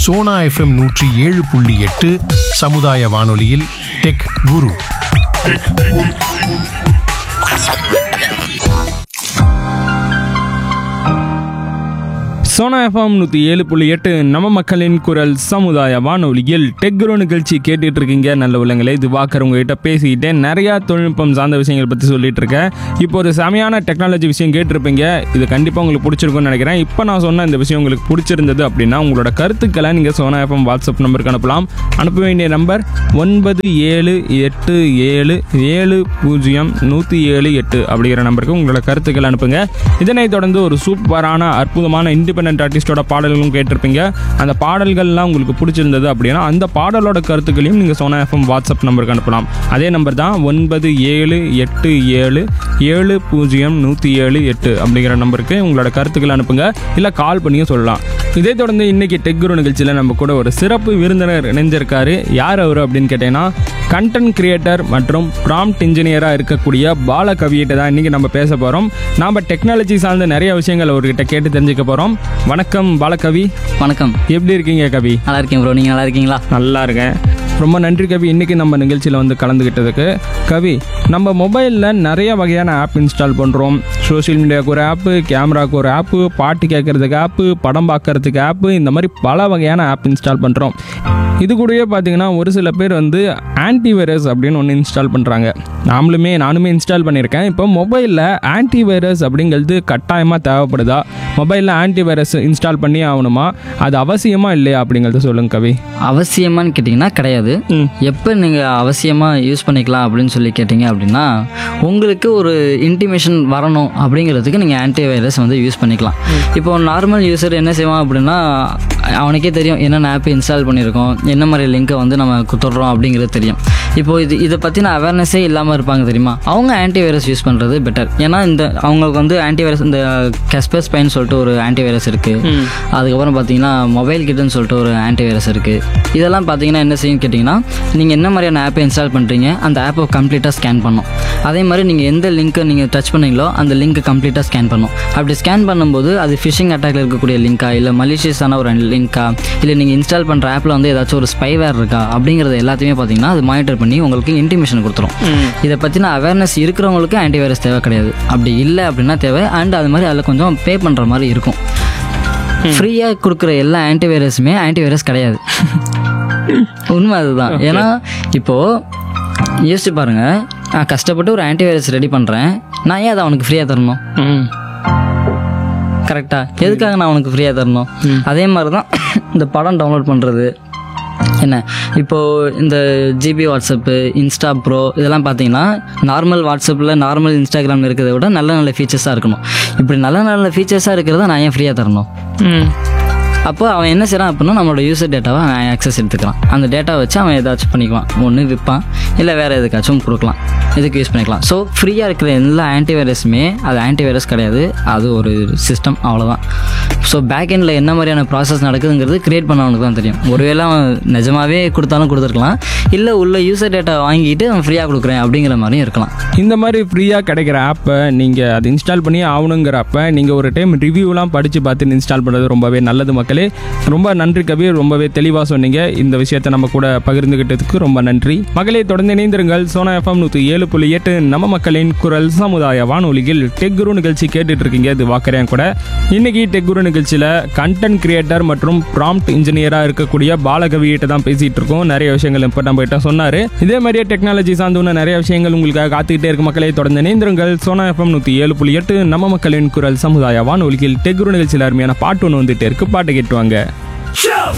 Sona FM நூற்றி ஏழு புள்ளி எட்டு சமுதாய வானொலியில் டெக் குரு சோனா எஃப்எம் நூற்றி ஏழு புள்ளி எட்டு நம்ம மக்களின் குரல் சமுதாய வானொலியில் டெக்ரோ நிகழ்ச்சி கேட்டுட்டு இருக்கீங்க நல்ல உள்ளங்களே இது வாக்கர் உங்ககிட்ட பேசிக்கிட்டே நிறையா தொழில்நுட்பம் சார்ந்த விஷயங்கள் பற்றி சொல்லிட்டு இருக்கேன் இப்போ ஒரு செமையான டெக்னாலஜி விஷயம் கேட்டிருப்பீங்க இது கண்டிப்பாக உங்களுக்கு பிடிச்சிருக்கும்னு நினைக்கிறேன் இப்போ நான் சொன்ன இந்த விஷயம் உங்களுக்கு பிடிச்சிருந்தது அப்படின்னா உங்களோட கருத்துக்களை நீங்கள் சோனா எஃப்எம் வாட்ஸ்அப் நம்பருக்கு அனுப்பலாம் அனுப்ப வேண்டிய நம்பர் ஒன்பது ஏழு எட்டு ஏழு ஏழு பூஜ்ஜியம் நூற்றி ஏழு எட்டு அப்படிங்கிற நம்பருக்கு உங்களோட கருத்துக்களை அனுப்புங்க இதனைத் தொடர்ந்து ஒரு சூப்பரான அற்புதமான இண்டிபெண்டன்ட் ஆர்டிஸ்டோட பாடல்களும் கேட்டிருப்பீங்க அந்த பாடல்கள்லாம் உங்களுக்கு பிடிச்சிருந்தது அப்படின்னா அந்த பாடலோட கருத்துக்களையும் நீங்கள் சோனா எஃப்எம் வாட்ஸ்அப் நம்பருக்கு அனுப்பலாம் அதே நம்பர் தான் ஒன்பது ஏழு எட்டு ஏழு ஏழு பூஜ்ஜியம் நூற்றி ஏழு எட்டு அப்படிங்கிற நம்பருக்கு உங்களோட கருத்துக்களை அனுப்புங்க இல்லை கால் பண்ணியும் சொல்லலாம் இதே தொடர்ந்து இன்னைக்கு டெக்குரு நிகழ்ச்சியில் நம்ம கூட ஒரு சிறப்பு விருந்தினர் இணைஞ்சிருக்காரு யார் அவர் அப்படின்னு கேட்டீங்கன்னா கண்டென்ட் கிரியேட்டர் மற்றும் ப்ராம்ப்ட் இன்ஜினியராக இருக்கக்கூடிய பாலகவியிட்ட தான் இன்றைக்கி நம்ம பேச போகிறோம் நாம் டெக்னாலஜி சார்ந்த நிறைய விஷயங்கள் அவர்கிட்ட கேட்டு தெரிஞ்சுக்க போகிறோம் வணக்கம் பாலகவி வணக்கம் எப்படி இருக்கீங்க கவி நல்லா இருக்கேன் ப்ரோ நீங்கள் நல்லா இருக்கீங்களா நல்லா இருக்கேன் ரொம்ப நன்றி கவி இன்றைக்கி நம்ம நிகழ்ச்சியில் வந்து கலந்துக்கிட்டதுக்கு கவி நம்ம மொபைலில் நிறைய வகையான ஆப் இன்ஸ்டால் பண்ணுறோம் சோஷியல் மீடியாவுக்கு ஒரு ஆப்பு கேமராவுக்கு ஒரு ஆப்பு பாட்டு கேட்குறதுக்கு ஆப்பு படம் பார்க்கறதுக்கு ஆப்பு இந்த மாதிரி பல வகையான ஆப் இன்ஸ்டால் பண்ணுறோம் இது கூடயே பார்த்தீங்கன்னா ஒரு சில பேர் வந்து ஆன்டிவைரஸ் அப்படின்னு ஒன்று இன்ஸ்டால் பண்ணுறாங்க நாமளுமே நானுமே இன்ஸ்டால் பண்ணியிருக்கேன் இப்போ மொபைலில் ஆன்டிவைரஸ் அப்படிங்கிறது கட்டாயமாக தேவைப்படுதா மொபைலில் ஆன்டிவைரஸ் இன்ஸ்டால் பண்ணி ஆகணுமா அது அவசியமா இல்லையா அப்படிங்கிறத சொல்லுங்க கவி அவசியமான்னு கேட்டிங்கன்னா கிடையாது ம். எப்போ நீங்கள் அவசியமாக யூஸ் பண்ணிக்கலாம் அப்படின்னு சொல்லி கேட்டிங்க அப்படின்னா உங்களுக்கு ஒரு இன்டிமேஷன் வரணும் அப்படிங்கிறதுக்கு நீங்கள் ஆன்டிவைரஸ் வந்து யூஸ் பண்ணிக்கலாம் இப்போ நார்மல் யூசர் என்ன செய்வான் அப்படின்னா அவனுக்கே தெரியும் என்னென்ன ஆப் இன்ஸ்டால் பண்ணியிருக்கோம் என்ன மாதிரி லிங்க்கை வந்து நம்ம குத்துடுறோம் அப்படிங்கிறது தெரியும் இப்போ இது இதை பற்றின அவேர்னஸே இல்லாமல் இருப்பாங்க தெரியுமா அவங்க ஆன்டிவைரஸ் யூஸ் பண்ணுறது பெட்டர் ஏன்னா இந்த அவங்களுக்கு வந்து ஆன்டிவைரஸ் இந்த கஸ்பஸ் பைன் சொல்லிட்டு ஒரு ஆன்டிவைரஸ் இருக்குது அதுக்கப்புறம் பார்த்தீங்கன்னா மொபைல் கிட்னு சொல்லிட்டு ஒரு ஆன்டிவைரஸ் இருக்குது இதெல்லாம் பார்த்தீங்கன்னா என்ன செய்யும் கேட்டிங்கன்னா நீங்கள் என்ன மாதிரியான ஆப்பை இன்ஸ்டால் பண்ணுறீங்க அந்த ஆப்பை கம்ப்ளீட்டாக ஸ்கேன் பண்ணும் அதே மாதிரி நீங்கள் எந்த லிங்க்கை நீங்கள் டச் பண்ணீங்களோ அந்த லிங்க்கை கம்ப்ளீட்டாக ஸ்கேன் பண்ணும் அப்படி ஸ்கேன் பண்ணும்போது அது ஃபிஷிங் அட்டாக்ல இருக்கக்கூடிய லிங்க்கா இல்லை மலிஷியஸான ஒரு லிங்க்கா இல்லை நீங்கள் இன்ஸ்டால் பண்ணுற ஆப்பில் வந்து ஏதாச்சும் ஒரு ஸ்பைவேர் இருக்கா அப்படிங்கிறது எல்லாத்தையுமே பார்த்தீங்கன்னா அது மானிட்டர் பண்ணி உங்களுக்கு இன்டிமேஷன் கொடுத்துரும் இதை பற்றின அவேர்னஸ் இருக்கிறவங்களுக்கு ஆன்டிவைரஸ் தேவை கிடையாது அப்படி இல்லை அப்படின்னா தேவை அண்ட் அது மாதிரி அதில் கொஞ்சம் பே பண்ணுற மாதிரி இருக்கும் ஃப்ரீயாக கொடுக்குற எல்லா ஆன்டிவைரஸுமே ஆன்டிவைரஸ் கிடையாது உண்மை அதுதான் ஏன்னா இப்போது யோசிச்சு பாருங்க நான் கஷ்டப்பட்டு ஒரு ஆன்டிவைரஸ் ரெடி பண்ணுறேன் நான் ஏன் அதை அவனுக்கு ஃப்ரீயாக தரணும் கரெக்டா எதுக்காக நான் அவனுக்கு ஃப்ரீயாக தரணும் அதே மாதிரி தான் இந்த படம் டவுன்லோட் பண்ணுறது என்ன இப்போது இந்த ஜிபி வாட்ஸ்அப்பு இன்ஸ்டா ப்ரோ இதெல்லாம் பார்த்தீங்கன்னா நார்மல் வாட்ஸ்அப்பில் நார்மல் இன்ஸ்டாகிராம் இருக்கிறத விட நல்ல நல்ல ஃபீச்சர்ஸாக இருக்கணும் இப்படி நல்ல நல்ல ஃபீச்சர்ஸாக இருக்கிறத நான் ஏன் ஃப்ரீயாக தரணும் அப்போ அவன் என்ன செய்கிறான் அப்படின்னா நம்மளோட யூசர் டேட்டாவை அவன் ஆக்சஸ் எடுத்துக்கிறான் அந்த டேட்டாவை வச்சு அவன் ஏதாச்சும் பண்ணிக்குவான் ஒன்று விற்பான் இல்லை வேறு எதுக்காச்சும் கொடுக்கலாம் இதுக்கு யூஸ் பண்ணிக்கலாம் ஸோ ஃப்ரீயாக இருக்கிற எல்லா ஆன்டிவைரஸுமே அது ஆன்டிவைரஸ் கிடையாது அது ஒரு சிஸ்டம் அவ்வளோதான் ஸோ பேக் எண்டில் என்ன மாதிரியான ப்ராசஸ் நடக்குதுங்கிறது கிரியேட் பண்ணவனுக்கு தான் தெரியும் ஒருவேளை அவன் நிஜமாவே கொடுத்தாலும் கொடுத்துருக்கலாம் இல்லை உள்ள யூசர் டேட்டா வாங்கிட்டு அவன் ஃப்ரீயாக கொடுக்குறேன் அப்படிங்கிற மாதிரியும் இருக்கலாம் இந்த மாதிரி ஃப்ரீயாக கிடைக்கிற ஆப்பை நீங்கள் அது இன்ஸ்டால் பண்ணி ஆகணுங்கிறப்ப நீங்கள் ஒரு டைம் ரிவ்யூலாம் படித்து பார்த்து இன்ஸ்டால் பண்ணுறது ரொம்பவே நல்லது மக்களே ரொம்ப நன்றி கபீர் ரொம்பவே தெளிவாக சொன்னீங்க இந்த விஷயத்தை நம்ம கூட பகிர்ந்துகிட்டதுக்கு ரொம்ப நன்றி மகளே தொடர்ந்து இணைந்திருங்கள் சோனா எஃப்எம் நூற்றி ஏழு புள்ளி எட்டு நம்ம மக்களின் குரல் சமுதாய வானொலியில் டெக்குரு நிகழ்ச்சி கேட்டுட்டு இருக்கீங்க இது வாக்கறேன் கூட இன்னைக்கு டெக்குரு நிகழ்ச்சியில் கண்டென்ட் கிரியேட்டர் மற்றும் ப்ராம்ப்ட் இன்ஜினியராக இருக்கக்கூடிய பாலகவியிட்ட தான் பேசிட்டு இருக்கோம் நிறைய விஷயங்கள் இப்போ நம்ம கிட்ட சொன்னார் இதே மாதிரியே டெக்னாலஜி சார்ந்து இன்னும் நிறைய விஷயங்கள் உங்களுக்காக காத்துக்கிட்டே இருக்க மக்களை தொடர்ந்து இணைந்திருங்கள் சோனா எஃப்எம் நூற்றி ஏழு புள்ளி எட்டு நம்ம மக்களின் குரல் சமுதாய வானொலியில் டெக்குரு நிகழ்ச்சியில் அருமையான பாட்டு ஒன்று வந்துட்டே இருக்கு பாட்டு கேட்டுவாங்க